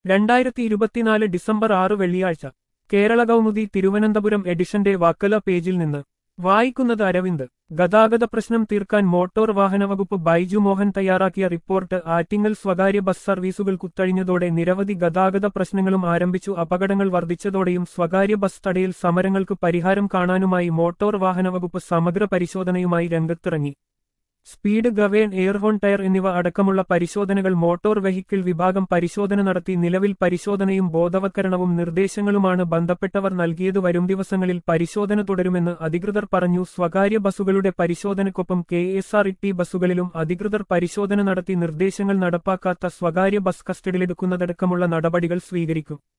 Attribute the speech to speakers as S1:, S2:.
S1: രണ്ടായിരത്തി ഇരുപത്തിനാല് ഡിസംബർ ആറ് വെള്ളിയാഴ്ച കേരള കൗമുദി തിരുവനന്തപുരം എഡിഷന്റെ വാക്കല പേജിൽ നിന്ന് വായിക്കുന്നത് അരവിന്ദ് ഗതാഗത പ്രശ്നം തീർക്കാൻ മോട്ടോർ വാഹന വകുപ്പ് ബൈജു മോഹൻ തയ്യാറാക്കിയ റിപ്പോർട്ട് ആറ്റിങ്ങൽ സ്വകാര്യ ബസ് സർവീസുകൾ കുത്തഴിഞ്ഞതോടെ നിരവധി ഗതാഗത പ്രശ്നങ്ങളും ആരംഭിച്ചു അപകടങ്ങൾ വർദ്ധിച്ചതോടെയും സ്വകാര്യ ബസ് തടയൽ സമരങ്ങൾക്ക് പരിഹാരം കാണാനുമായി മോട്ടോർ വാഹന വകുപ്പ് സമഗ്ര പരിശോധനയുമായി രംഗത്തിറങ്ങി സ്പീഡ് ഗവേൺ എയർഹോൺ ടയർ എന്നിവ അടക്കമുള്ള പരിശോധനകൾ മോട്ടോർ വെഹിക്കിൾ വിഭാഗം പരിശോധന നടത്തി നിലവിൽ പരിശോധനയും ബോധവത്കരണവും നിർദ്ദേശങ്ങളുമാണ് ബന്ധപ്പെട്ടവർ നൽകിയത് വരും ദിവസങ്ങളിൽ പരിശോധന തുടരുമെന്ന് അധികൃതർ പറഞ്ഞു സ്വകാര്യ ബസ്സുകളുടെ പരിശോധനയ്ക്കൊപ്പം കെ എസ് ആർ ടി ബസ്സുകളിലും അധികൃതർ പരിശോധന നടത്തി നിർദ്ദേശങ്ങൾ നടപ്പാക്കാത്ത സ്വകാര്യ ബസ് കസ്റ്റഡിയിലെടുക്കുന്നതടക്കമുള്ള നടപടികൾ സ്വീകരിക്കും